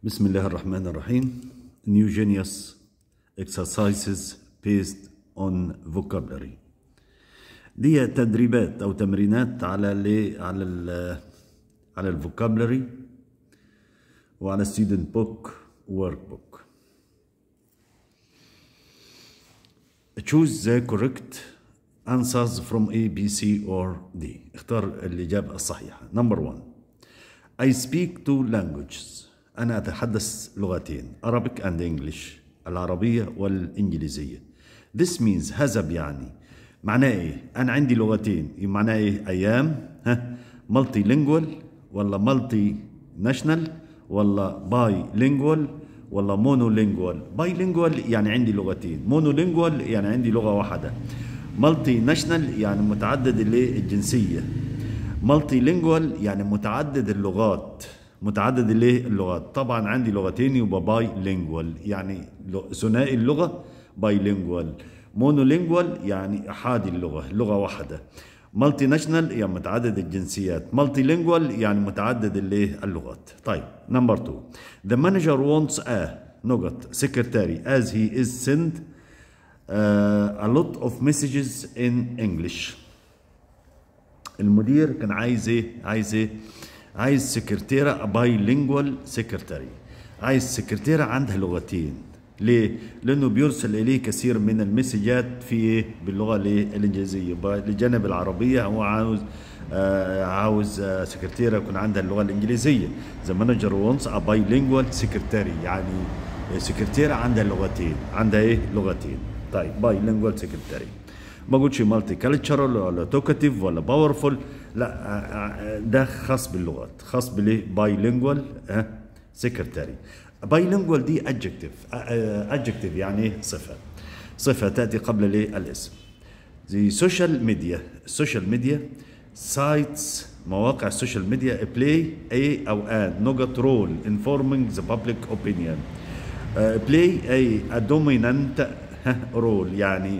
بسم الله الرحمن الرحيم New Genius exercises based on vocabulary دي تدريبات او تمرينات على ال على ال على الفوكابلري وعلى student book work book choose the correct answers from A, B, C or D اختار الإجابة الصحيحة number one I speak two languages أنا أتحدث لغتين Arabic and English العربية والإنجليزية This means هذا بيعني معناه إيه؟ أنا عندي لغتين معناه إيه؟ أيام ها مالتي لينجوال ولا مالتي ناشونال ولا باي لينجوال ولا مونو لينجوال باي لينجوال يعني عندي لغتين مونو لينجوال يعني عندي لغة واحدة مالتي ناشونال يعني متعدد الجنسية مالتي لينجوال يعني متعدد اللغات متعدد الايه اللغات طبعا عندي لغتين يبقى باي لينجوال يعني ثنائي اللغه باي لينجوال مونو لينجوال يعني احادي اللغه لغه واحده مالتي ناشونال يعني متعدد الجنسيات مالتي لينجوال يعني متعدد الايه اللغات طيب نمبر 2 the manager wants a نقط secretary as he is sent uh, a lot of messages in English المدير كان عايز ايه عايز ايه عايز سكرتيرة بايلينجوال سكرتاري عايز سكرتيرة عندها لغتين ليه؟ لأنه بيرسل إليه كثير من المسجات في إيه؟ باللغة الإنجليزية لجانب العربية هو عاوز آه عاوز آه سكرتيرة يكون عندها اللغة الإنجليزية The manager wants a bilingual secretary يعني سكرتيرة عندها لغتين عندها إيه؟ لغتين طيب bilingual secretary ما قلتش مالتي كالتشرال ولا توكاتيف ولا باورفول لا ده خاص باللغات خاص بالايه بايلينجوال سكرتاري بايلينجوال دي ادجكتيف ادجكتيف يعني صفه صفه تاتي قبل الايه الاسم زي سوشيال ميديا السوشيال ميديا سايتس مواقع السوشيال ميديا بلاي اي او ان نقط رول انفورمينج ذا بابليك اوبينيون بلاي اي ا دومينانت رول يعني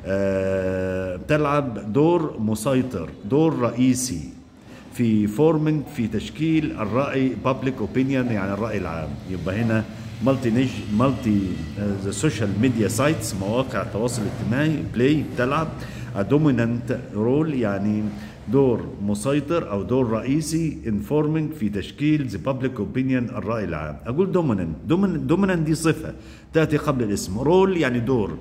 أه بتلعب دور مسيطر دور رئيسي في فورمينج في تشكيل الرأي بابليك اوبينيون يعني الرأي العام يبقى هنا مالتي نيج مالتي ذا سوشيال ميديا سايتس مواقع التواصل الاجتماعي بلاي بتلعب دومينانت رول يعني دور مسيطر او دور رئيسي انفورمينج في تشكيل ذا بابليك اوبينيون الراي العام اقول دومينانت دومينانت دي صفه تاتي قبل الاسم رول يعني دور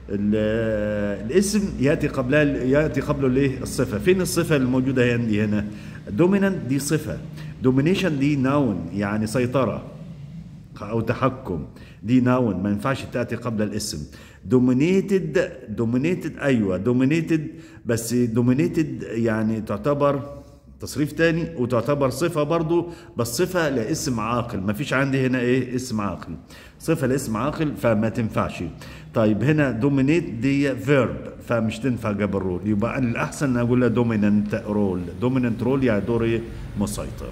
الاسم ياتي قبلها ياتي قبله الايه الصفه فين الصفه الموجوده عندي هنا دومينانت دي صفه دومينيشن دي ناون يعني سيطره او تحكم دي ناون ما ينفعش تاتي قبل الاسم دومينيتد دومينيتد ايوه دومينيتد بس دومينيتد يعني تعتبر تصريف تاني وتعتبر صفة برضو بس صفة لاسم عاقل ما فيش عندي هنا ايه اسم عاقل صفة لاسم عاقل فما تنفعش طيب هنا دومينيت دي فيرب فمش تنفع قبل رول يبقى الأحسن أقول لها دوميننت رول دوميننت رول يعني دور ايه مسيطر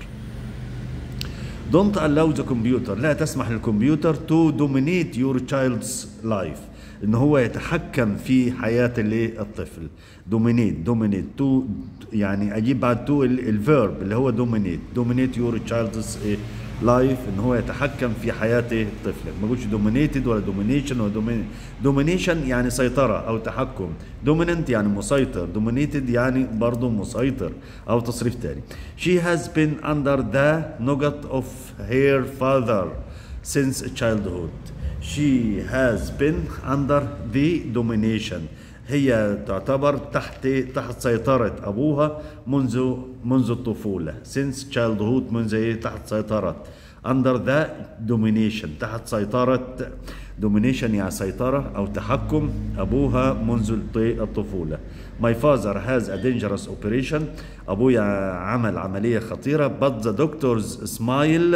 Don't allow the computer لا تسمح للكمبيوتر to dominate your child's life ان هو يتحكم في حياه الايه الطفل دومينيت دومينيت تو يعني اجيب بعد تو الفيرب اللي هو دومينيت دومينيت يور تشايلدز لايف ان هو يتحكم في حياه طفلك ما اقولش دومينيتد ولا دومينيشن ولا دومينيشن يعني سيطره او تحكم دوميننت يعني مسيطر دومينيتد يعني برضه مسيطر او تصريف تاني she has been under the نقط of her father since childhood she has been under the domination هي تعتبر تحت تحت سيطرة أبوها منذ منذ الطفولة since childhood منذ إيه تحت سيطرة under the domination تحت سيطرة domination يعني سيطرة أو تحكم أبوها منذ الطفولة my father has a dangerous operation أبويا عمل عملية خطيرة but the doctors smile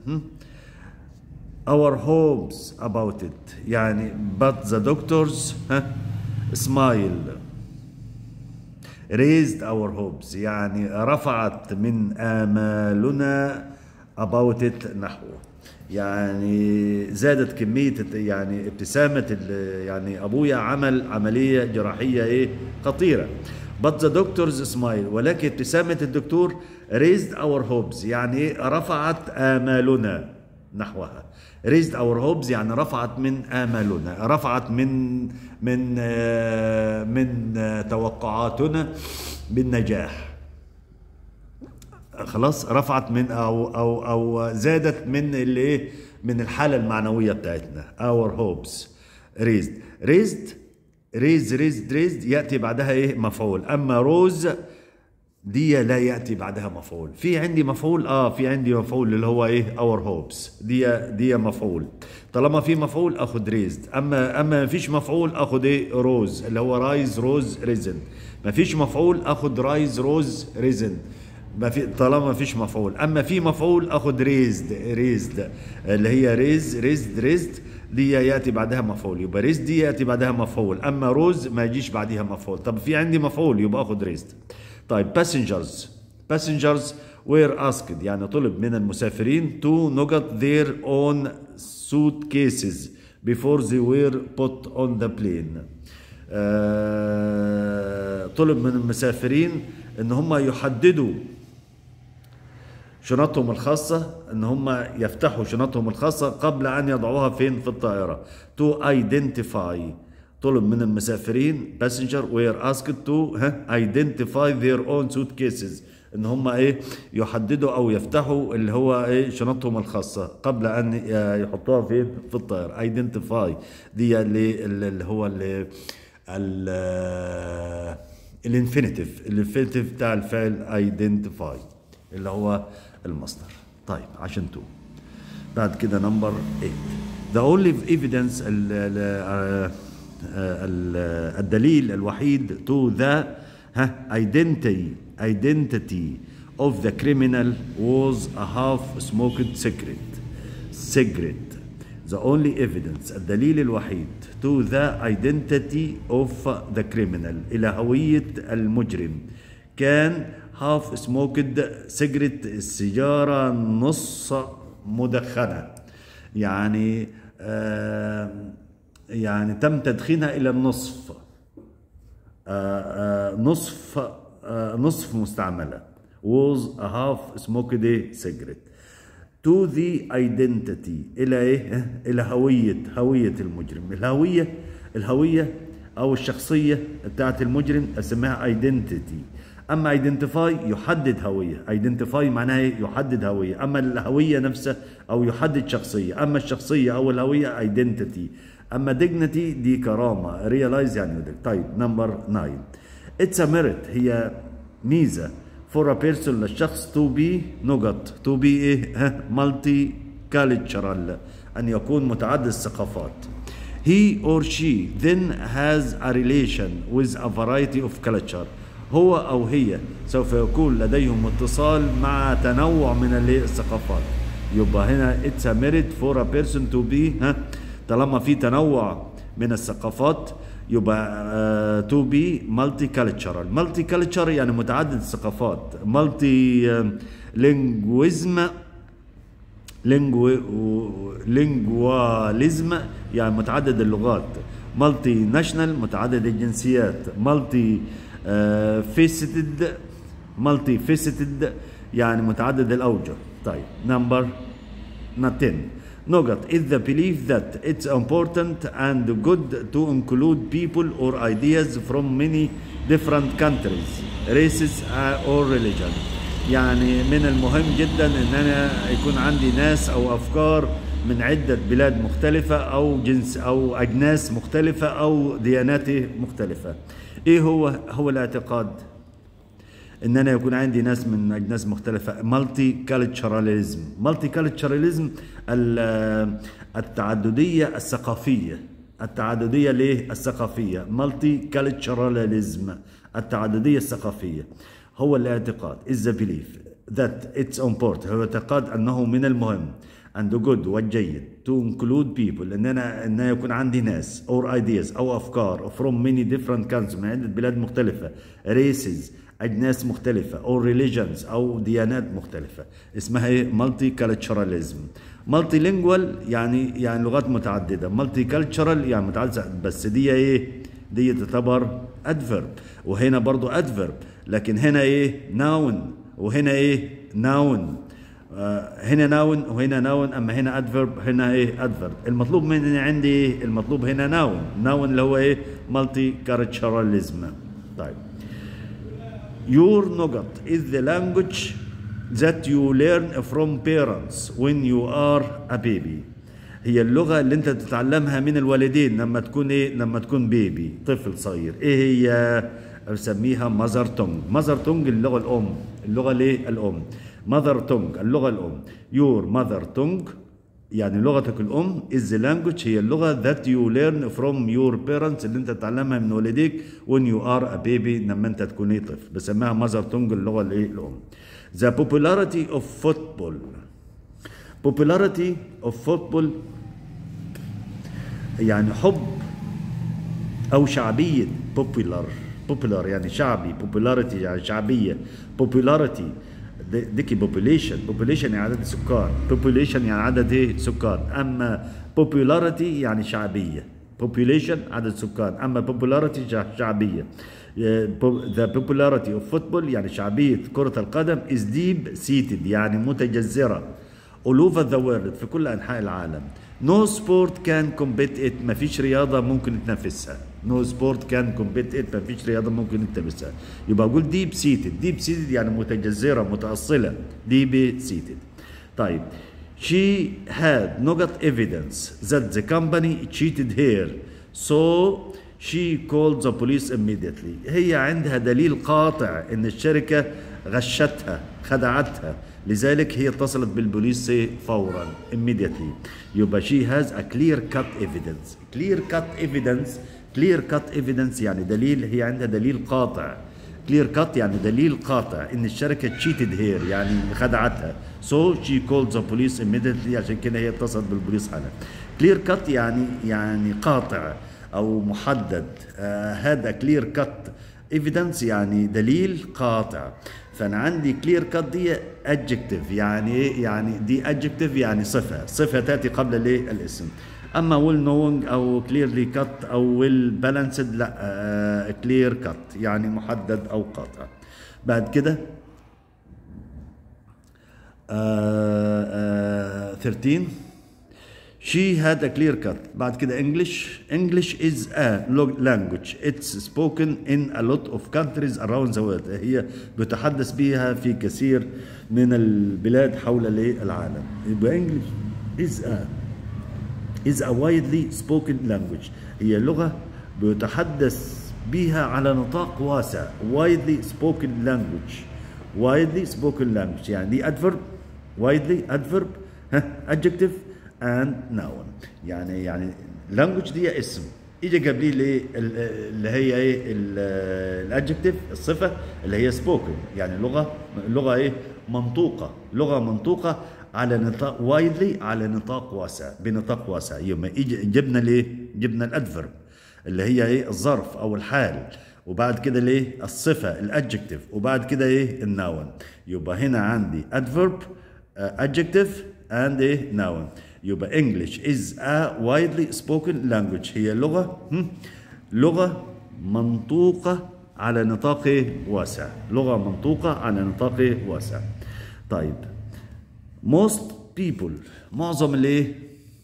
our hopes about it يعني but the doctors ها smile raised our hopes يعني رفعت من آمالنا about it نحوه يعني زادت كمية يعني ابتسامة يعني أبويا عمل عملية جراحية إيه خطيرة but the doctors smile ولكن ابتسامة الدكتور raised our hopes يعني رفعت آمالنا نحوها raised our hopes يعني رفعت من آمالنا رفعت من من آه، من آه، توقعاتنا بالنجاح خلاص رفعت من او او او زادت من الايه من الحاله المعنويه بتاعتنا our hopes raised raised raised raised raised ياتي بعدها ايه مفعول اما روز دي لا ياتي بعدها مفعول في عندي مفعول اه في عندي مفعول اللي هو ايه اور هوبس دي دي مفعول طالما في مفعول اخد ريزد اما اما ما فيش مفعول اخد ايه روز اللي هو رايز روز ريزن ما فيش مفعول اخد رايز روز ريزن ما في طالما ما فيش مفعول اما في مفعول اخد ريزد ريزد اللي هي ريز ريزد ريزد دي ياتي بعدها مفعول يبقى ريز دي ياتي بعدها مفعول اما روز ما يجيش بعدها مفعول طب في عندي مفعول يبقى اخد ريزد طيب passengers passengers were asked يعني طلب من المسافرين to نقط their own suitcases before they were put on the plane آه، طلب من المسافرين ان هم يحددوا شنطهم الخاصة ان هم يفتحوا شنطهم الخاصة قبل ان يضعوها فين في الطائرة to identify طلب من المسافرين passenger were asked to ها, identify their own suitcases ان هم ايه يحددوا او يفتحوا اللي هو ايه شنطهم الخاصة قبل ان يحطوها فين في الطائرة identify دي اللي اللي هو اللي ال- الانفينيتيف الانفينيتيف بتاع الفعل identify اللي هو المصدر طيب عشان تو بعد كده نمبر 8 the only evidence ال ال آه، ال- الدليل الوحيد to the ها identity identity of the criminal was a half smoked cigarette cigarette the only evidence الدليل الوحيد to the identity of the criminal إلى هوية المجرم كان half smoked cigarette السيجارة نص مدخنة يعني آه يعني تم تدخينها إلى النصف آه، آه، نصف آه، نصف مستعملة was a half smoked cigarette to the identity إلى إيه؟ إلى هوية هوية المجرم الهوية الهوية أو الشخصية بتاعت المجرم اسمها identity أما identify يحدد هوية identify معناها إيه؟ يحدد هوية أما الهوية نفسها أو يحدد شخصية أما الشخصية أو الهوية identity أما dignity دي كرامة realize يعني يدرك طيب نمبر 9 it's a merit هي ميزة for a person للشخص to be نقط to be إيه ها multi cultural أن يكون متعدد الثقافات he or she then has a relation with a variety of culture هو أو هي سوف يكون لديهم اتصال مع تنوع من ال- الثقافات يبقى هنا it's a merit for a person to be ها طالما في تنوع من الثقافات يبقى تو بي مالتي كالتشرال مالتي كالتشر يعني متعدد الثقافات مالتي لينجويزم لينجواليزم يعني متعدد اللغات مالتي ناشونال متعدد الجنسيات مالتي فيستد مالتي فيستد يعني متعدد الاوجه طيب نمبر 10 نقط is the belief that it's important and good to include people or ideas from many different countries races uh, or religion يعني من المهم جدا ان انا يكون عندي ناس او افكار من عدة بلاد مختلفة او جنس او اجناس مختلفة او ديانات مختلفة ايه هو هو الاعتقاد ان انا يكون عندي ناس من اجناس مختلفه مالتي كالتشراليزم مالتي كالتشراليزم التعدديه الثقافيه التعدديه ليه الثقافيه مالتي كالتشراليزم التعدديه الثقافيه هو الاعتقاد is the belief that it's important هو اعتقاد انه من المهم and good والجيد to include people ان انا ان يكون عندي ناس or ideas او افكار from many different countries من عده بلاد مختلفه races اجناس مختلفه او religions او ديانات مختلفه اسمها ايه مالتي كالتشراليزم مالتي لينجوال يعني يعني لغات متعدده مالتي كالتشرال يعني متعدده بس دي ايه دي تعتبر ادفرب وهنا برضو ادفرب لكن هنا ايه ناون وهنا ايه ناون آه، هنا ناون وهنا ناون اما هنا ادفرب هنا ايه ادفرب المطلوب مني عندي ايه المطلوب هنا ناون ناون اللي هو ايه مالتي كاركتراليزم طيب Your نقط is the language that you learn from parents when you are a baby. هي اللغة اللي انت تتعلمها من الوالدين لما تكون ايه لما تكون بيبي طفل صغير ايه هي بسميها ماذر تونج ماذر تونج اللغة الأم اللغة ليه الأم ماذر تونج اللغة الأم your mother tongue يعني لغتك الأم is the language هي اللغة that you learn from your parents اللي أنت تتعلمها من والديك when you are a baby لما أنت تكون إيه طفل بسميها mother tongue اللغة الإيه الأم the popularity of football popularity of football يعني حب أو شعبية popular popular يعني شعبي popularity يعني شعبية popularity ديكي population population يعني عدد السكان population يعني عدد ايه سكان اما popularity يعني شعبيه population عدد سكان اما popularity شع- شعبيه the popularity of football يعني شعبيه كره القدم is deep seated يعني متجذره all over the world في كل انحاء العالم no sport can compete it ما فيش رياضه ممكن تنافسها no sport can compete it ما فيش رياضه ممكن تنافسها يبقى اقول deep seated deep seated يعني متجذره متاصله deep seated طيب she had نقط evidence that the company cheated her so she called the police immediately هي عندها دليل قاطع ان الشركه غشتها خدعتها لذلك هي اتصلت بالبوليس فورا immediately يبقى she has a clear cut evidence clear cut evidence clear cut evidence يعني دليل هي عندها دليل قاطع كلير كات يعني دليل قاطع ان الشركه تشيتد هير يعني خدعتها سو شي كولد ذا بوليس immediately عشان كده هي اتصلت بالبوليس حالا كلير كات يعني يعني قاطع او محدد آه هذا كلير كات ايفيدنس يعني دليل قاطع فانا عندي كلير كات دي adjective يعني ايه يعني دي adjective يعني صفه صفه تاتي قبل الايه الاسم اما ويل نوينج او كليرلي كات او ويل بالانسد لا كلير كات يعني محدد او قاطع بعد كده آه، آه، 13 She had a clear cut بعد كده English English is a lo- language it's spoken in a lot of countries around the world هي بتحدث بها في كثير من البلاد حول العالم يبقى English is a is a widely spoken language هي لغة بيتحدث بها على نطاق واسع widely spoken language widely spoken language يعني دي adverb widely adverb ها adjective and noun يعني يعني language دي اسم اجى قبليه ليه ال- اللي هي ايه الادجكتيف الصفه اللي هي spoken يعني لغه لغه ايه منطوقه لغه منطوقه على نطاق وايدلي على نطاق واسع بنطاق واسع يوم إج- جبنا ليه جبنا الادفرب اللي هي ايه الظرف او الحال وبعد كده ليه الصفه الادجكتيف وبعد كده ايه الناون يبقى هنا عندي adverb uh, adjective and ايه noun يبقى English is a widely spoken language هي لغه هم؟ لغه منطوقه على نطاق إيه؟ واسع لغه منطوقه على نطاق إيه؟ واسع طيب most people معظم الايه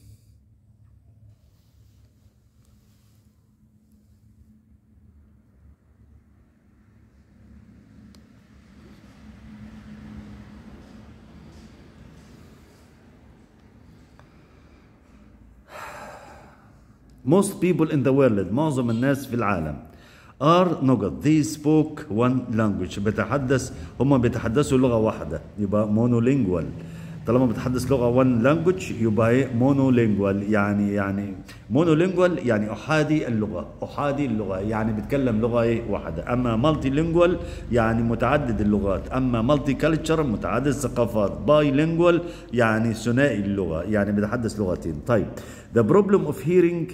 most people in the world معظم الناس في العالم are نقط they spoke one language بتحدث هم بيتحدثوا لغة واحدة يبقى monolingual طالما بتحدث لغة one language يبقى ايه monolingual يعني يعني monolingual يعني أحادي اللغة أحادي اللغة يعني بيتكلم لغة ايه واحدة أما multilingual يعني متعدد اللغات أما multicultural متعدد الثقافات bilingual يعني ثنائي اللغة يعني بيتحدث لغتين طيب the problem of hearing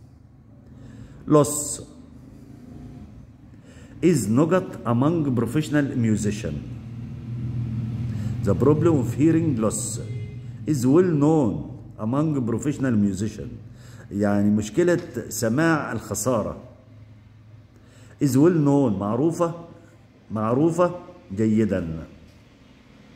loss is نقط among professional musician. The problem of hearing loss is well known among professional musician. يعني مشكلة سماع الخسارة is well known معروفة معروفة جيدا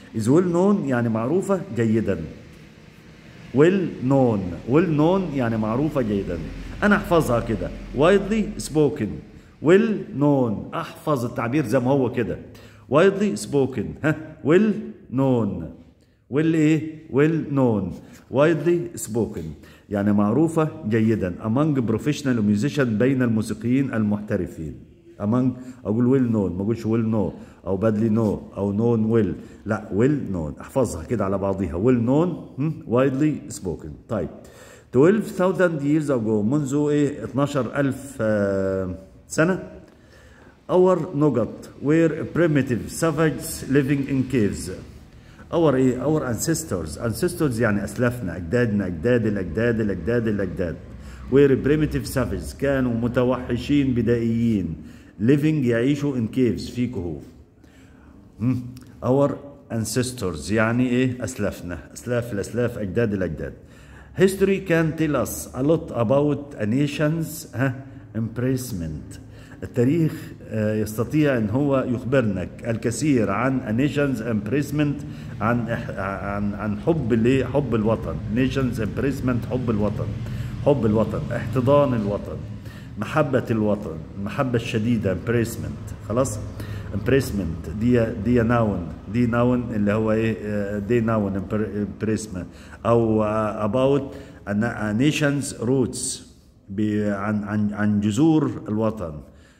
is well known يعني معروفة جيدا well known well known يعني معروفة جيدا أنا أحفظها كده widely spoken well known أحفظ التعبير زي ما هو كده widely spoken ها well known well إيه well known widely spoken يعني معروفة جيدا among professional musician بين الموسيقيين المحترفين among اقول ويل نون ما اقولش ويل نو او بادلي نو او نون ويل لا ويل نون احفظها كده على بعضيها ويل نون widely spoken طيب 12000 years ago منذ ايه 12000 آه، سنه our نقط were primitive savages living in caves our ايه our ancestors ancestors يعني اسلافنا اجدادنا اجداد الاجداد الاجداد الاجداد were primitive savages كانوا متوحشين بدائيين living يعيشوا in caves في كهوف مم. our ancestors يعني ايه اسلافنا اسلاف الاسلاف اجداد الاجداد history can tell us a lot about a nation's ها impressment التاريخ آه، يستطيع ان هو يخبرنا الكثير عن a nation's impressment عن إح- عن عن حب الايه حب الوطن nation's impressment حب الوطن حب الوطن احتضان الوطن محبة الوطن المحبة الشديدة impressment خلاص impressment دي دي ناون دي ناون اللي هو ايه آه، دي ناون impressment او آه، about a na- a nation's roots ب- عن عن عن جذور الوطن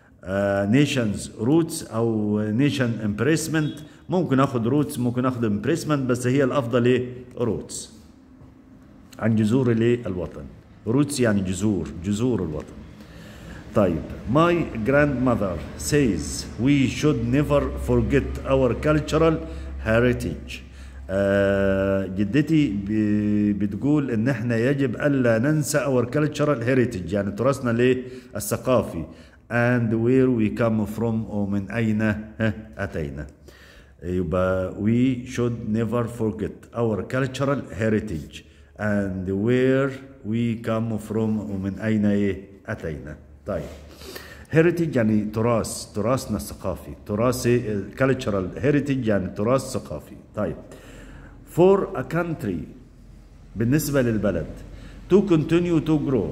نيشنز روتس او نيشن امبريسمنت ممكن اخد روتس ممكن اخد امبريسمنت بس هي الافضل ايه روتس عن جذور الايه الوطن روتس يعني جذور جذور الوطن طيب my grandmother says we should never forget our cultural heritage آه جدتي ب- بتقول ان احنا يجب الا ننسى our cultural heritage يعني تراثنا ليه الثقافي and where we come from ومن اين ها، اتينا يبقى we should never forget our cultural heritage and where we come from ومن أين إيه أتينا طيب heritage يعني تراث تراثنا الثقافي تراث إيه؟ cultural heritage يعني تراث ثقافي طيب for a country بالنسبة للبلد to continue to grow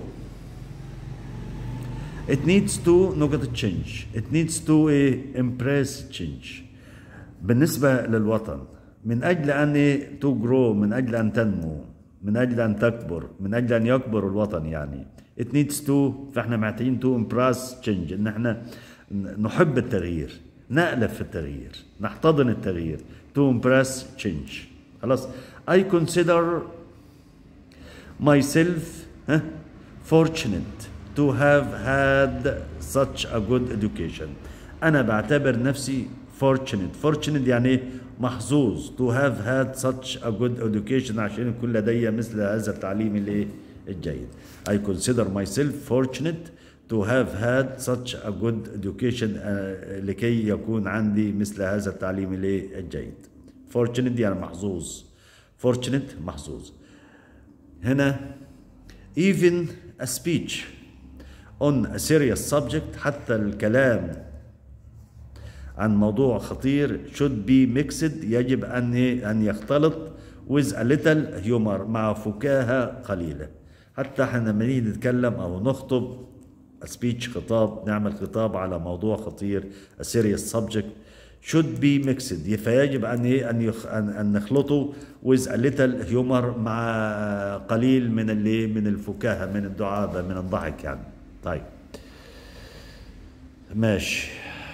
it needs to نقطة change it needs to إيه؟ impress change بالنسبة للوطن من أجل أن إيه؟ to grow من أجل أن تنمو من أجل أن تكبر من أجل أن يكبر الوطن يعني it needs to فإحنا محتاجين to impress change إن إحنا نحب التغيير نألف في التغيير نحتضن التغيير to impress change خلاص I consider myself huh, fortunate to have had such a good education أنا بعتبر نفسي fortunate fortunate يعني إيه؟ محظوظ to have had such a good education عشان يكون لدي مثل هذا التعليم الايه الجيد I consider myself fortunate to have had such a good education آه، لكي يكون عندي مثل هذا التعليم الايه الجيد fortunate يعني محظوظ fortunate محظوظ هنا even a speech on a serious subject حتى الكلام عن موضوع خطير should be mixed يجب أن أن يختلط with a little humor مع فكاهة قليلة حتى احنا لما نيجي نتكلم أو نخطب speech خطاب نعمل خطاب على موضوع خطير a serious subject should be mixed فيجب أن إيه؟ أن يخ... أن أن نخلطه with a little humor مع قليل من اللي من الفكاهة من الدعابة من الضحك يعني طيب ماشي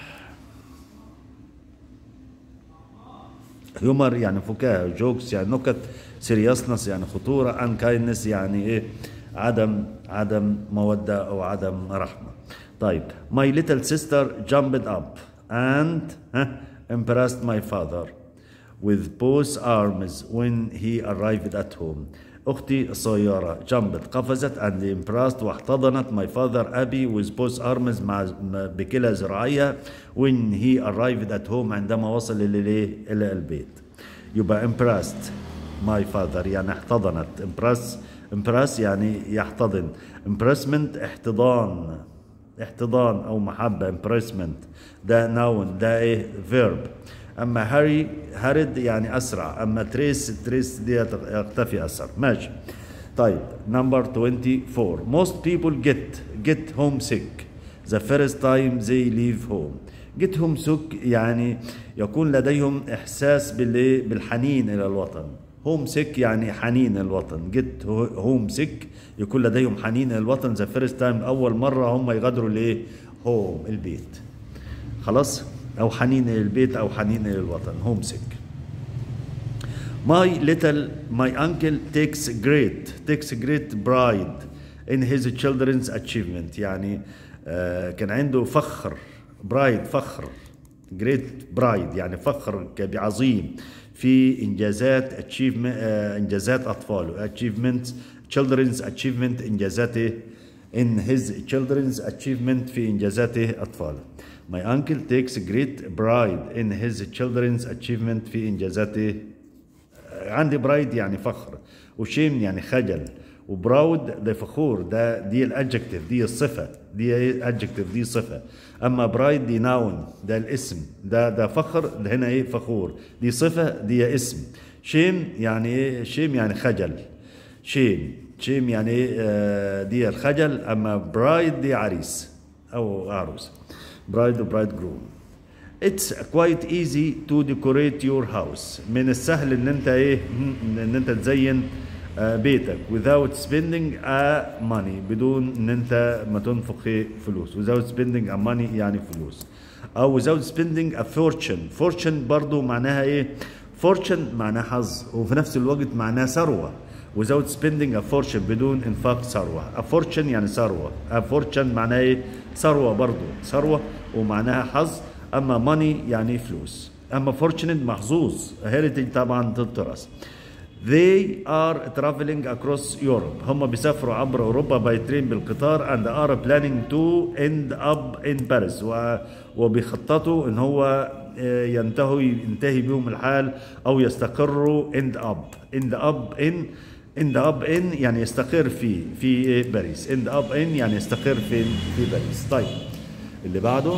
هيومر يعني فكاهة جوكس يعني نكت سيريسنس يعني خطورة ان كاينس يعني ايه عدم عدم مودة او عدم رحمة طيب my little sister jumped up and ها, impressed my father with both arms when he arrived at home أختي الصغيرة jumped قفزت and impressed واحتضنت my father أبي with both arms مع بكلا ذراعيها when he arrived at home عندما وصل إلى إلى البيت يبقى impressed my father يعني احتضنت impress impress يعني يحتضن impressment احتضان احتضان او محبه impressment ده noun ده ايه verb اما هاري هارد يعني اسرع اما تريس تريس دي يختفي اسرع ماشي طيب نمبر 24 most people get get homesick the first time they leave home get homesick يعني يكون لديهم احساس بالايه بالحنين الى الوطن هوم سيك يعني حنين الوطن جيت هوم سيك يكون لديهم حنين الى الوطن ذا فيرست تايم اول مره هم يغادروا الايه هوم البيت خلاص او حنين الى البيت او حنين الى الوطن هوم سيك My little, my uncle takes great, takes great pride in his children's achievement. يعني آه كان عنده فخر برايد فخر great pride يعني فخر كبير عظيم في انجازات achievement آه انجازات اطفاله achievement children's achievement انجازاته in his children's achievement في انجازاته اطفاله My uncle takes great pride in his children's achievement في انجازاته عندي برايد يعني فخر وشيم يعني خجل وبراود ده فخور ده دي الادجكتيف دي الصفه دي ادجكتيف دي صفه اما برايد دي ناون ده الاسم ده ده فخر ده هنا ايه فخور دي صفه دي اسم شيم يعني ايه شيم يعني خجل شيم شيم يعني ايه آه دي الخجل اما برايد دي عريس او عروس برايد وبرايد جروم It's quite easy to decorate your house من السهل ان انت ايه ان انت تزين بيتك without spending a money بدون ان انت ما تنفق فلوس without spending a money يعني فلوس او without spending a fortune fortune برضو معناها ايه fortune معناها حظ وفي نفس الوقت معناها ثروة without spending a fortune بدون انفاق ثروة a fortune يعني ثروة a fortune معناها ايه ثروة برضو ثروة ومعناها حظ اما money يعني فلوس اما fortunate محظوظ heritage طبعا تترس They are traveling across Europe. هم بيسافروا عبر أوروبا باي ترين بالقطار and are planning to end up in Paris و... وبيخططوا إن هو ينتهوا ينتهي بهم الحال أو يستقروا end up end up in end up in يعني يستقر في في باريس end up in يعني يستقر في في باريس طيب اللي بعده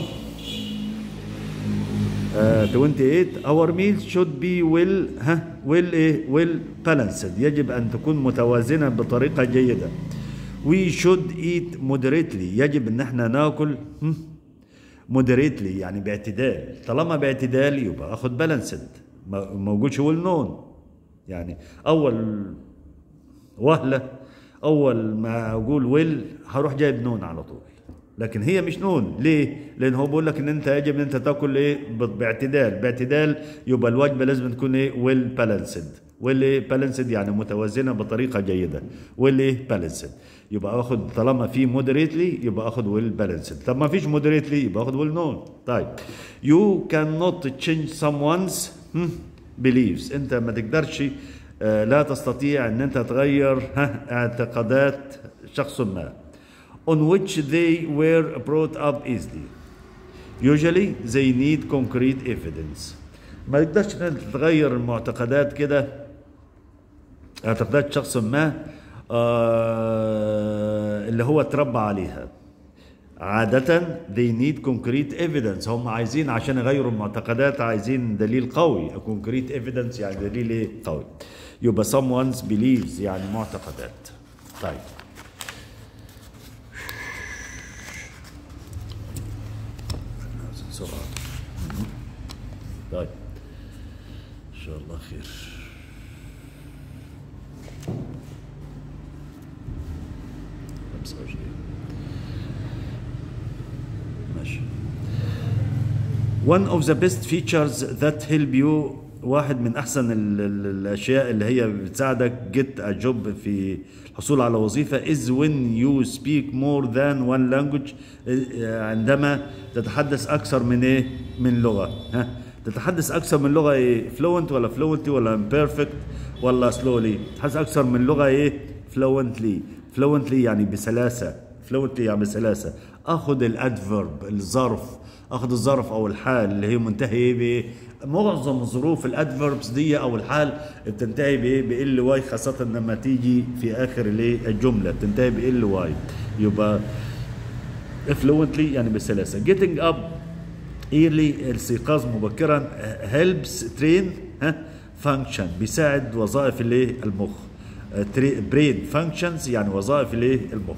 Uh, 28 our meals should be well ها well ايه well balanced يجب ان تكون متوازنه بطريقه جيده we should eat moderately يجب ان احنا ناكل moderately يعني باعتدال طالما باعتدال يبقى اخد balanced موجودش well known يعني اول وهله اول ما اقول ويل هروح جايب نون على طول لكن هي مش نون ليه لان هو بيقول لك ان انت يجب ان انت تاكل ايه باعتدال باعتدال يبقى الوجبه لازم تكون ايه ويل بالانسد ويل ايه بالانسد يعني متوازنه بطريقه جيده ويل ايه بالانسد يبقى اخد طالما في مودريتلي يبقى اخد ويل بالانسد طب ما فيش مودريتلي يبقى اخد ويل نون طيب يو كان نوت تشينج someone's بيليفز انت ما تقدرش آه لا تستطيع ان انت تغير ها اعتقادات شخص ما on which they were brought up easily. Usually they need concrete evidence. ما تقدرش تغير المعتقدات كده اعتقادات شخص ما آه اللي هو اتربى عليها. عادة they need concrete evidence هم عايزين عشان يغيروا المعتقدات عايزين دليل قوي concrete evidence يعني دليل ايه قوي يبقى someone's believes يعني معتقدات طيب بسرعة طيب إن شاء الله خير خمسة وعشرين ماشي One of the best features that help you واحد من أحسن ال ال الأشياء اللي هي بتساعدك get a job في الحصول على وظيفة is when you speak more than one language عندما تتحدث أكثر من إيه؟ من لغة ها تتحدث أكثر من لغة إيه؟ fluent ولا fluently ولا imperfect ولا slowly تتحدث أكثر من لغة إيه؟ fluently fluently يعني بسلاسة fluently يعني بسلاسة أخذ الأدفرب الظرف أخذ الظرف أو الحال اللي هي منتهية بإيه؟ معظم الظروف الادفربس دي او الحال بتنتهي بايه بال واي خاصه لما تيجي في اخر الايه الجمله بتنتهي بال واي يبقى fluently يعني بسلاسه getting up ايرلي الاستيقاظ مبكرا هيلبس ترين ها فانكشن بيساعد وظائف الايه المخ برين فانكشنز يعني وظائف الايه المخ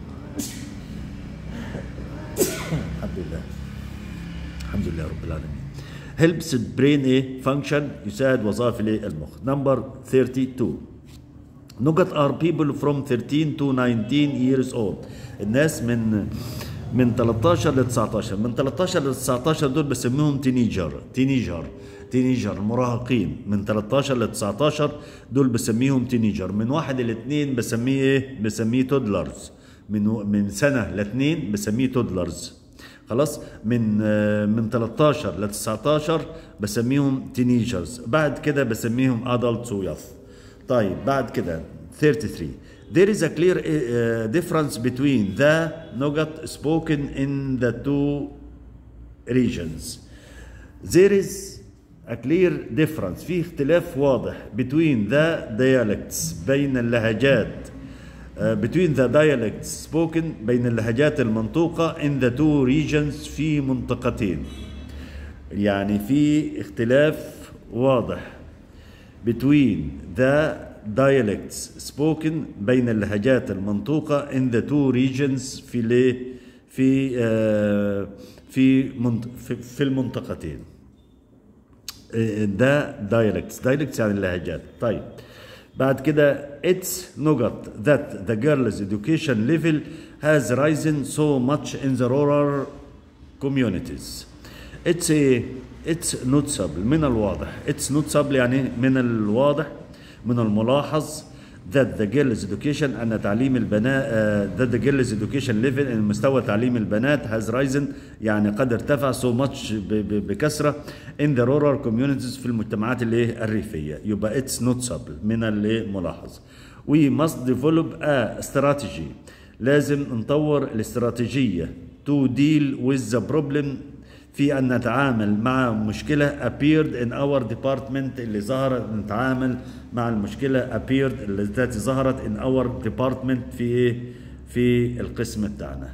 الحمد لله الحمد لله رب العالمين هيلبس برين ايه فانكشن يساعد وظائف الايه المخ نمبر 32 نقط ار بيبل فروم 13 to 19 years old الناس من من 13 ل 19 من 13 ل 19 دول بسميهم تينيجر تينيجر تينيجر المراهقين من 13 ل 19 دول بسميهم تينيجر من واحد ل 2 بسميه ايه بسميه تودلرز من من سنه لاثنين بسميه تودلرز خلاص من آه، من 13 ل 19 بسميهم تينيجرز بعد كده بسميهم ادلتس ويث طيب بعد كده 33 There is a clear uh, difference between the نقط spoken in the two regions. There is a clear difference في اختلاف واضح between the dialects بين اللهجات uh, between the dialects spoken بين اللهجات المنطوقة in the two regions في منطقتين يعني في اختلاف واضح between the dialects spoken بين اللهجات المنطوقة in the two regions في ليه في آه في منط في, في المنطقتين آه، ده dialects dialects يعني اللهجات طيب بعد كده it's نقط that the girls education level has risen so much in the rural communities it's a it's noticeable من الواضح it's noticeable يعني من الواضح من الملاحظ that the girls education أن تعليم البنات uh, that the girls education level أن مستوى تعليم البنات has risen يعني قد ارتفع so much ب- ب- بكثرة in the rural communities في المجتمعات اللي الريفية يبقى it's noticeable من الملاحظ we must develop a strategy لازم نطور الاستراتيجية to deal with the problem في أن نتعامل مع مشكلة appeared in our department اللي ظهرت نتعامل مع المشكلة appeared التي ظهرت in our department في إيه؟ في القسم بتاعنا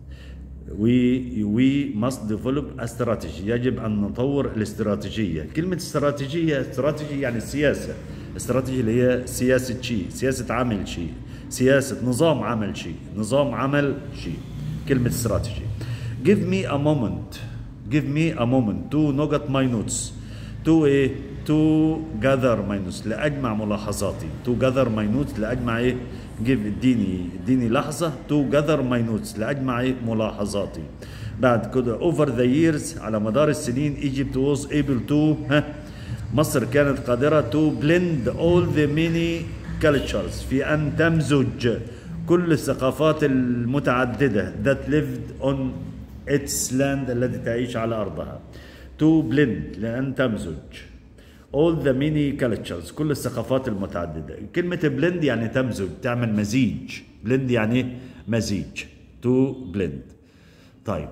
we we must develop a strategy يجب أن نطور الاستراتيجية كلمة استراتيجية استراتيجي يعني السياسة استراتيجي اللي هي سياسة شيء سياسة عمل شيء سياسة نظام عمل شيء نظام عمل شيء كلمة استراتيجي give me a moment give me a moment to نقط my notes to ايه to gather my notes لأجمع ملاحظاتي to gather my notes لأجمع ايه give اديني اديني لحظة to gather my notes لأجمع ايه ملاحظاتي بعد كده over the years على مدار السنين Egypt was able to ها مصر كانت قادرة to blend all the many cultures في أن تمزج كل الثقافات المتعددة that lived on its land التي تعيش على أرضها to blend لأن تمزج all the many cultures كل الثقافات المتعددة كلمة blend يعني تمزج تعمل مزيج blend يعني مزيج to blend طيب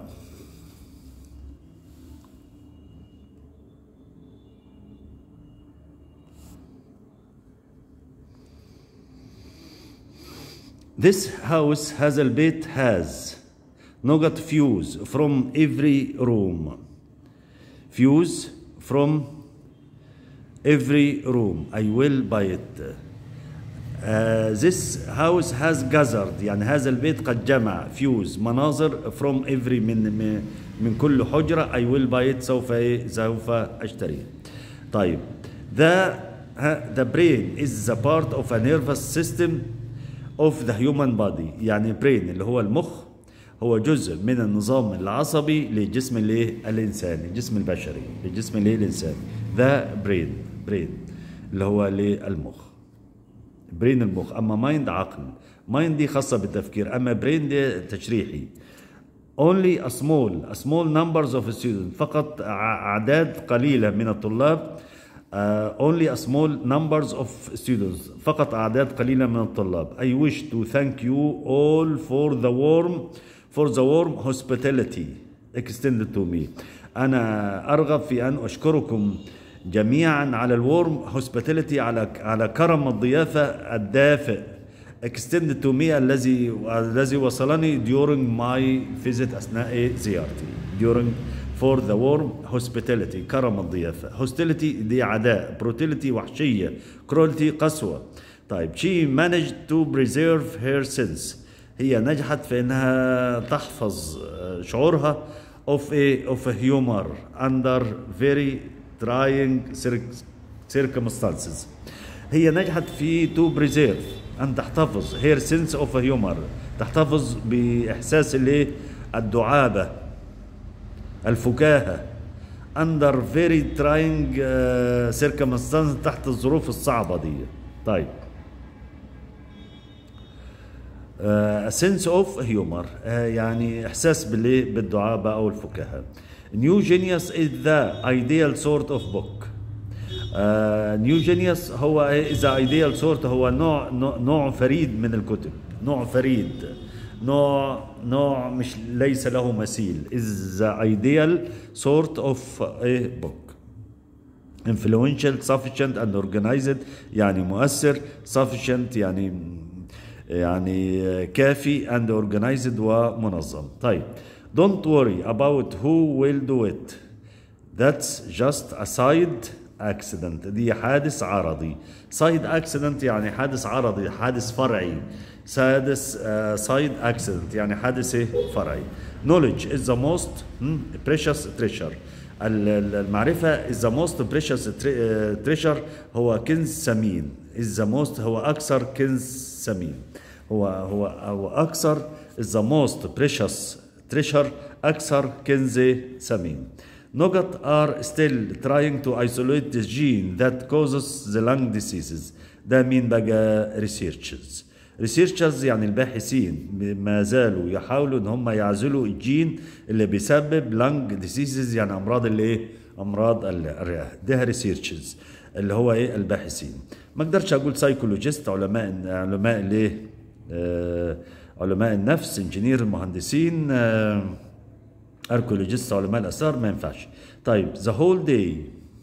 This house has البيت has نقط fuse from every room fuse from every room I will buy it uh, this house has gathered يعني هذا البيت قد جمع fuse مناظر from every من من, من كل حجرة I will buy it سوف إيه؟ سوف أشتريه طيب the ها- the brain is the part of a nervous system of the human body يعني brain اللي هو المخ هو جزء من النظام العصبي لجسم الايه الانساني الجسم البشري لجسم الايه الانساني ذا برين برين اللي هو للمخ برين المخ اما مايند عقل مايند دي خاصه بالتفكير اما برين دي تشريحي only a small a small numbers of students فقط ع- اعداد قليله من الطلاب uh, only a small numbers of students فقط أعداد قليلة من الطلاب I wish to thank you all for the warm for the warm hospitality extended to me أنا أرغب في أن أشكركم جميعا على الورم hospitality على على كرم الضيافة الدافئ extended to me الذي الذي وصلني during my visit أثناء زيارتي during for the warm hospitality كرم الضيافة hostility دي عداء brutality وحشية cruelty قسوة طيب she managed to preserve her sense هي نجحت في انها تحفظ آه، شعورها of a of a humor under very trying circ- circumstances هي نجحت في to preserve ان تحتفظ her sense of humor تحتفظ باحساس الايه الدعابه الفكاهه under very trying uh, circumstances تحت الظروف الصعبه دي طيب a sense of humor آه، يعني احساس بالايه بالدعابه او الفكاهه new genius is the ideal sort of book نيو جينيوس هو اذا ايديال سورت هو نوع نوع- نوع فريد من الكتب نوع فريد نوع نوع مش ليس له مثيل is the ideal sort of a book influential sufficient and organized يعني مؤثر sufficient يعني يعني كافي and organized ومنظم طيب don't worry about who will do it that's just a side accident دي حادث عرضي side accident يعني حادث عرضي حادث فرعي سادس uh, side accident يعني حادث إيه؟ فرعي knowledge is the most hmm, precious treasure ال- ال- المعرفة is the most precious tre- uh, treasure هو كنز ثمين is the most هو أكثر كنز ثمين هو هو هو أكثر is the most precious treasure أكثر كنز ثمين Nougat are still trying to isolate the gene that causes the lung diseases ده مين بقى researchers researchers يعني الباحثين ما زالوا يحاولوا ان هم يعزلوا الجين اللي بيسبب lung diseases يعني امراض الايه امراض الرئه ده researchers اللي هو ايه الباحثين ما اقدرش اقول سايكولوجيست علماء علماء الايه آه علماء النفس انجينير مهندسين آه اركيولوجيست علماء الاثار ما ينفعش طيب the whole day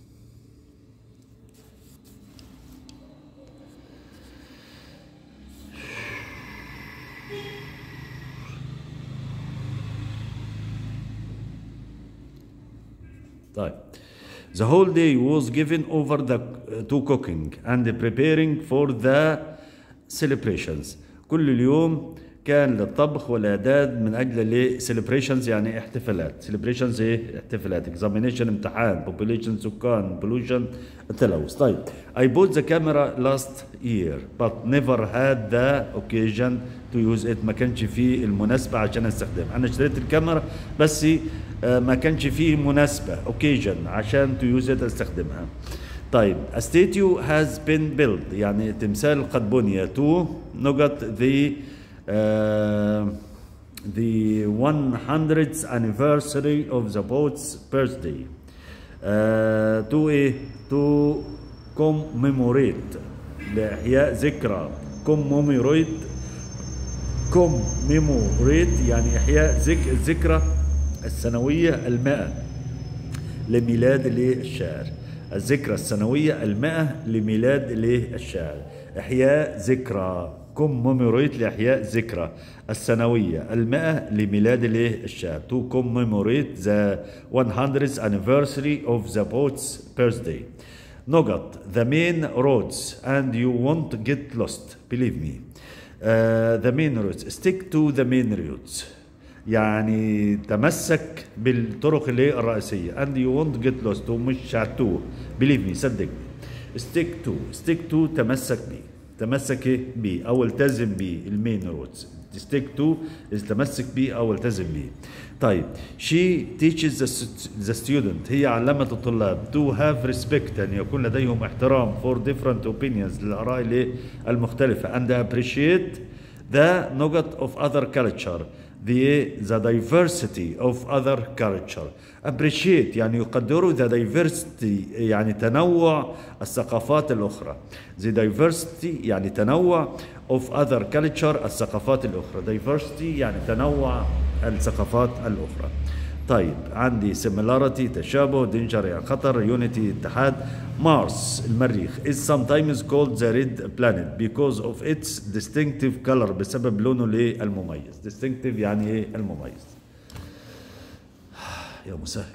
طيب The whole day was given over the, to cooking and preparing for the celebrations. كل اليوم كان للطبخ والإعداد من أجل ل celebrations يعني احتفالات. celebrations إيه؟ احتفالات. examination امتحان. population سكان. pollution التلوث. طيب. I bought the camera last year but never had the occasion to use it. ما كانش فيه المناسبة عشان استخدمها. أنا اشتريت الكاميرا بس آه، ما كانش فيه مناسبة occasion عشان to use it استخدمها. طيب a statue has been built يعني تمثال قد بني to نقط the uh, the 100th anniversary of the boat's birthday uh, to ايه to commemorate لإحياء ذكرى commemorate commemorate يعني إحياء ذك الذكرى السنوية المائة لميلاد الايه الشاعر الذكرى السنوية المائة لميلاد الايه الشاعر إحياء ذكرى commemorate لإحياء ذكرى السنوية المائة لميلاد الايه الشاعر to commemorate the 100th anniversary of the poet's birthday نقط the main roads and you won't get lost believe me uh, the main roads stick to the main roads يعني تمسك بالطرق اللي هي الرئيسية and you won't get lost ومش هتوه believe me صدقني stick to stick to تمسك بيه تمسك إيه؟ بيه او التزم بيه المين رودز stick to تمسك بيه او التزم بيه طيب she teaches the, stu- the student هي علمت الطلاب to have respect أن يكون لديهم احترام for different opinions للآراء اللي المختلفة and appreciate the نقط of other culture the, the diversity of other culture appreciate يعني يقدروا the diversity يعني تنوع الثقافات الأخرى the diversity يعني تنوع of other culture الثقافات الأخرى diversity يعني تنوع الثقافات الأخرى طيب عندي similarity تشابه danger يعني خطر unity اتحاد مارس المريخ is sometimes called the red planet because of its distinctive color بسبب لونه الايه المميز distinctive يعني ايه المميز يا مسهل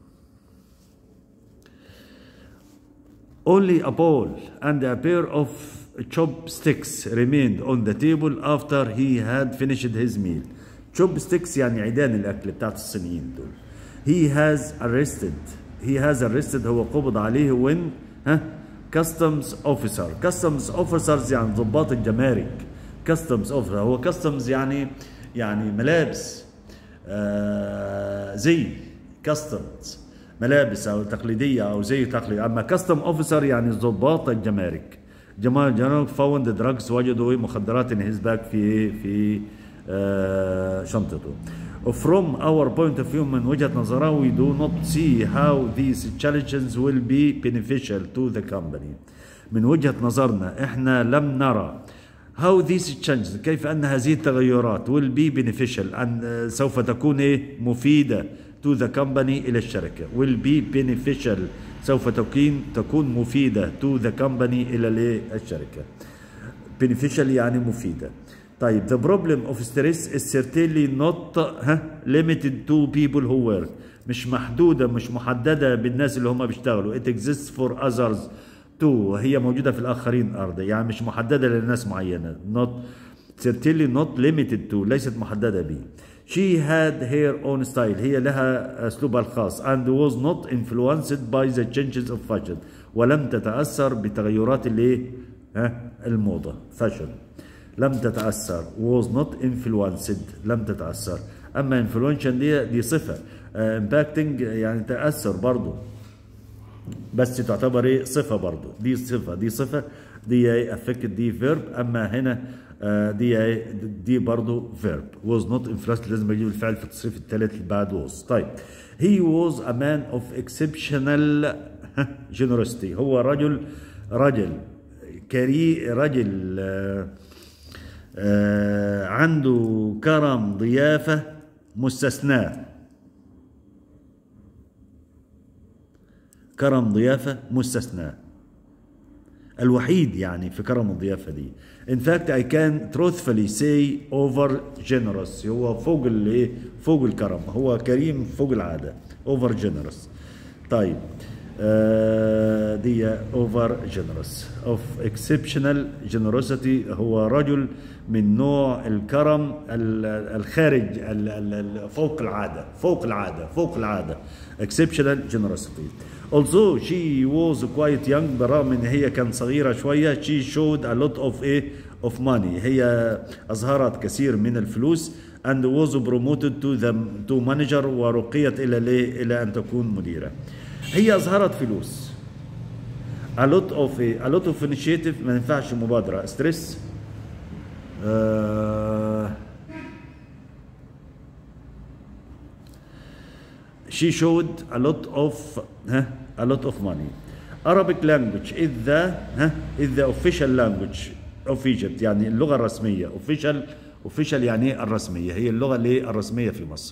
Only a bowl and a pair of chopsticks remained on the table after he had finished his meal. Chopsticks يعني عيدان الأكل بتاعت الصينيين دول. He has arrested he has arrested هو قبض عليه when ها customs officer customs officers يعني ضباط الجمارك customs officer هو customs يعني يعني ملابس آه زي customs ملابس او تقليديه او زي تقليدي اما كاستم اوفيسر يعني ضباط الجمارك جمال جمارك فاوند دراجز وجدوا مخدرات ان هيز باك في في آه شنطته From our point of view من وجهة نظرنا we do not see how these challenges will be beneficial to the company من وجهة نظرنا احنا لم نرى how these changes كيف ان هذه التغيرات will be beneficial ان سوف تكون ايه مفيدة to the company الى الشركة will be beneficial سوف تكون تكون مفيدة to the company الى الشركة beneficial يعني مفيدة طيب the problem of stress is certainly not ها limited to people who work مش محدودة مش محددة بالناس اللي هم بيشتغلوا it exists for others too هي موجودة في الآخرين أرض يعني مش محددة لناس معينة not certainly not limited to ليست محددة به she had her own style هي لها أسلوبها الخاص and was not influenced by the changes of fashion ولم تتأثر بتغيرات اللي ها الموضة fashion لم تتأثر was not influenced لم تتأثر أما influential دي دي صفة uh, impacting يعني تأثر برضو بس تعتبر ايه صفة برضو دي صفة دي صفة دي ايه affected دي verb أما هنا uh, دي ايه دي برضو verb was not influenced لازم أجيب الفعل في التصريف الثالث اللي بعد was طيب he was a man of exceptional generosity هو رجل رجل كري رجل uh, آه عنده كرم ضيافة مستثناة كرم ضيافة مستثناة الوحيد يعني في كرم الضيافة دي in fact I can truthfully say over generous هو فوق الايه فوق الكرم هو كريم فوق العادة over generous طيب آه دي over generous of exceptional generosity هو رجل من نوع الكرم الخارج فوق العادة فوق العادة فوق العادة exceptional generosity although she was quite young بالرغم ان هي كانت صغيرة شوية she showed a lot of a of money هي أظهرت كثير من الفلوس and was promoted to the to manager ورقيت إلى إلى أن تكون مديرة هي أظهرت فلوس a lot of a, a lot of initiative ما ينفعش مبادرة ستريس uh, she showed a lot of huh, a lot of money Arabic language is the huh, is the official language of Egypt يعني اللغة الرسمية official official يعني الرسمية هي اللغة اللي الرسمية في مصر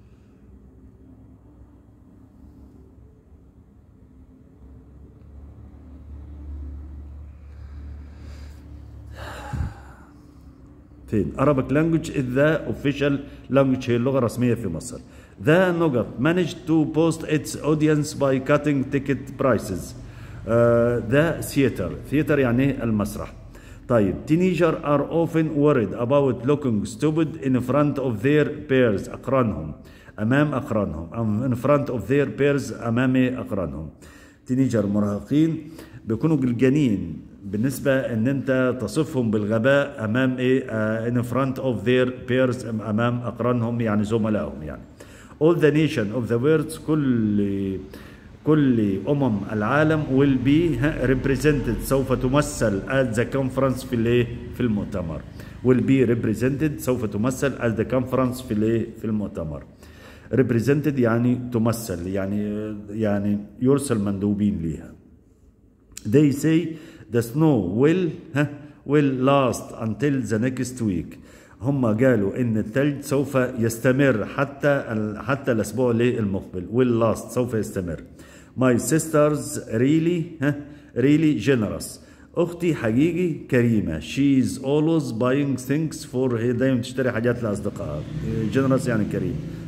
فين Arabic language is the official language هي اللغة الرسمية في مصر The نقط managed to boost its audience by cutting ticket prices uh, The theater theater يعني المسرح طيب teenagers are often worried about looking stupid in front of their peers أقرانهم أمام أقرانهم in front of their peers أمام أقرانهم تينيجر مراهقين بيكونوا قلقانين بالنسبة ان انت تصفهم بالغباء امام ايه uh, in front of their peers امام اقرانهم يعني زملائهم يعني all the nation of the world كل كل امم العالم will be represented سوف تمثل at the conference في الايه في المؤتمر will be represented سوف تمثل at the conference في الايه في المؤتمر represented يعني تمثل يعني يعني يرسل مندوبين ليها they say the snow will ها will last until the next week هم قالوا ان الثلج سوف يستمر حتى حتى الاسبوع المقبل will last سوف يستمر my sisters really ها really generous اختي حقيقي كريمه she is always buying things for هي دايما تشتري حاجات لاصدقائها generous يعني كريم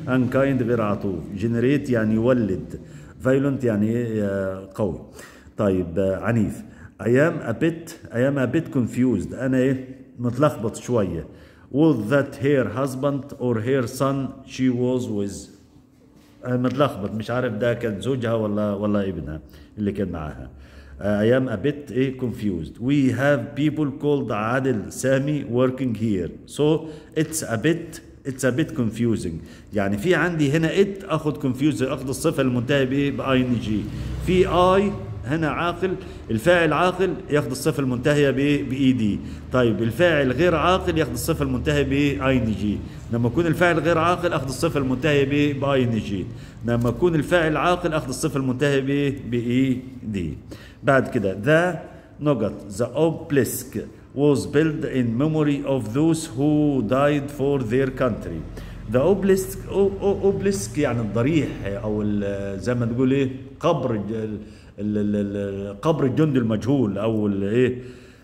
unkind غير عطوف generate يعني يولد violent يعني إيه؟ قوي طيب آه، عنيف I am a bit I am a bit confused أنا إيه متلخبط شوية was that her husband or her son she was with أنا متلخبط مش عارف ده كان زوجها ولا ولا ابنها اللي كان معاها Uh, I am a bit eh, confused. We have people called Adil Sami working here. So it's a bit it's a bit confusing. يعني في عندي هنا it اخذ confused اخذ الصفة المنتهية بايه؟ باي ان جي. في اي هنا عاقل الفاعل عاقل ياخذ الصفة المنتهية بايه؟ باي دي. طيب الفاعل غير عاقل ياخذ الصفة المنتهية باي ان جي. لما يكون الفاعل غير عاقل اخذ الصفة المنتهية بايه؟ باي ان جي. لما يكون الفاعل عاقل اخذ الصفة المنتهية بايه؟ باي دي. بعد كده the نقط the obelisk was built in memory of those who died for their country the obelisk o- o- obelisk يعني الضريح او ال- زي ما تقول ايه قبر الج- ال- ال- ال- قبر الجندي المجهول او الايه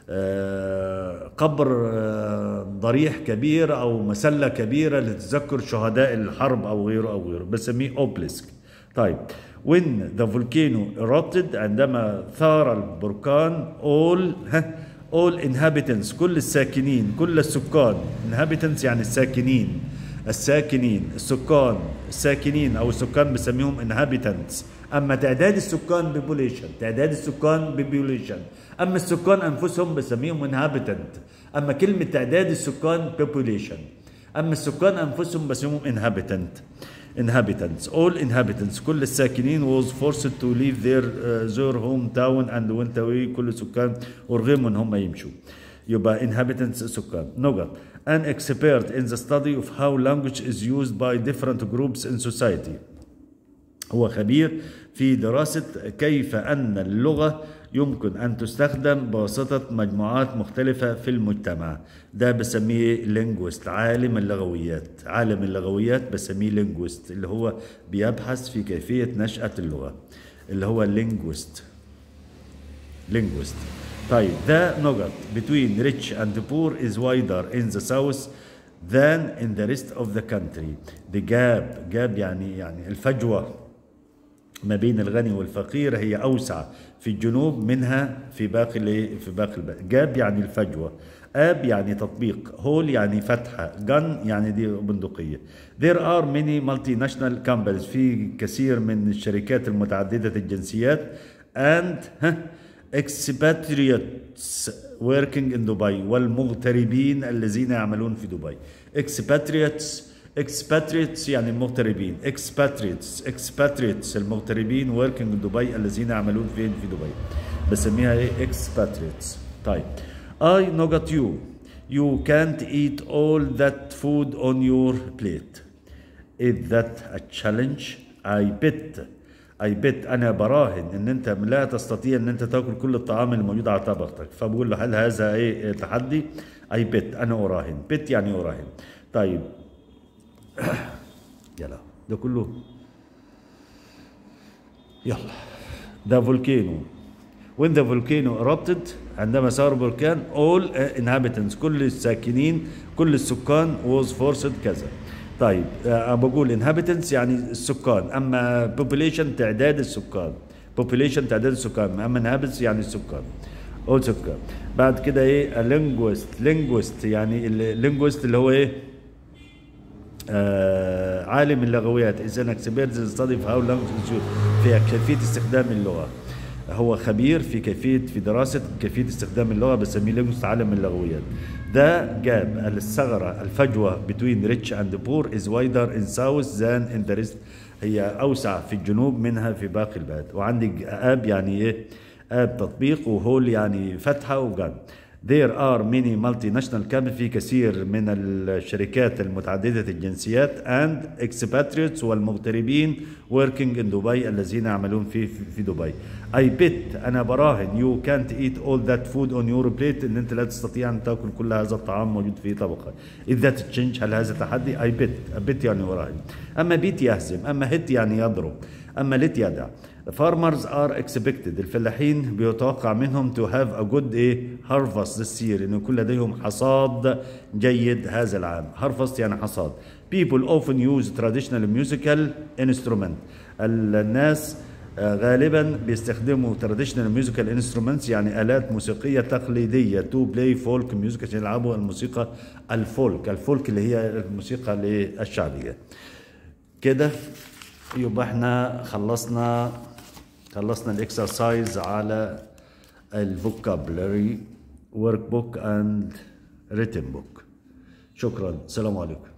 آه، قبر آه، ضريح كبير او مسله كبيره لتذكر شهداء الحرب او غيره او غيره بسميه اوبليسك طيب when the volcano erupted عندما ثار البركان all ها all inhabitants كل الساكنين كل السكان inhabitants يعني الساكنين الساكنين السكان الساكنين او السكان بسميهم inhabitants اما تعداد السكان population تعداد السكان population اما السكان انفسهم بسميهم inhabitant اما كلمه تعداد السكان population اما السكان انفسهم بسميهم inhabitant inhabitants all inhabitants كل الساكنين was forced to leave their uh, their hometown and went away كل السكان ارغموا ان هم يمشوا يبقى inhabitants سكان نقط an expert in the study of how language is used by different groups in society هو خبير في دراسة كيف أن اللغة يمكن أن تستخدم بواسطة مجموعات مختلفة في المجتمع ده بسميه لينجوست عالم اللغويات عالم اللغويات بسميه لينجوست اللي هو بيبحث في كيفية نشأة اللغة اللي هو لينجوست linguist طيب the نقط between rich and poor is wider in the south than in the rest of the country the gap gap يعني يعني الفجوة ما بين الغني والفقير هي أوسع في الجنوب منها في باقي ال- في باقي البلد جاب يعني الفجوة اب يعني تطبيق هول يعني فتحة جن يعني دي بندقية there are many multinational companies في كثير من الشركات المتعددة الجنسيات and ها expatriates working in دبي والمغتربين الذين يعملون في دبي expatriates expatriates يعني المغتربين expatriates expatriates المغتربين working in دبي الذين يعملون فين في دبي بسميها ايه expatriates طيب I نقط you you can't eat all that food on your plate is that a challenge I bet I bet انا براهن ان انت لا تستطيع ان انت تاكل كل الطعام الموجود على طبقتك فبقول له هل هذا ايه تحدي I bet انا اراهن bet يعني اراهن طيب يلا ده كله يلا ده فولكانو when the volcano erupted عندما ثار بركان all inhabitants كل الساكنين كل السكان was forced كذا طيب أه بقول inhabitants يعني السكان اما population تعداد السكان population تعداد السكان اما inhabitants يعني السكان all سكان بعد كده ايه a linguist linguist يعني linguist اللي هو ايه آه عالم اللغويات is an expert in study of how language is used في كيفية استخدام اللغة هو خبير في كيفية في دراسة كيفية استخدام اللغة بسميه لينجوست عالم اللغويات ده جاب الثغرة الفجوة between rich and poor is wider in south than in the rest هي أوسع في الجنوب منها في باقي البلاد وعندي آب يعني إيه آب تطبيق وهول يعني فتحة وجن There are many multinational companies في كثير من الشركات المتعددة الجنسيات and expatriates والمغتربين working in دبي الذين يعملون في في دبي. I bet أنا براهن you can't eat all that food on your plate إن أنت لا تستطيع أن تأكل كل هذا الطعام موجود في طبقة. Is that a change هل هذا تحدي؟ I bet I bet يعني أراهن. أما beat يهزم أما hit يعني يضرب. أما لت يدع farmers are expected الفلاحين بيتوقع منهم to have a good ايه harvest this year انه يكون لديهم حصاد جيد هذا العام harvest يعني حصاد people often use traditional musical instrument الناس آه، غالبا بيستخدموا traditional musical instruments يعني آلات موسيقية تقليدية to play folk music عشان يلعبوا الموسيقى الفولك الفولك اللي هي الموسيقى الشعبية كده يبقى احنا خلصنا خلصنا الاكسرسايز على الفوكابلري ورك بوك اند written بوك شكرا السلام عليكم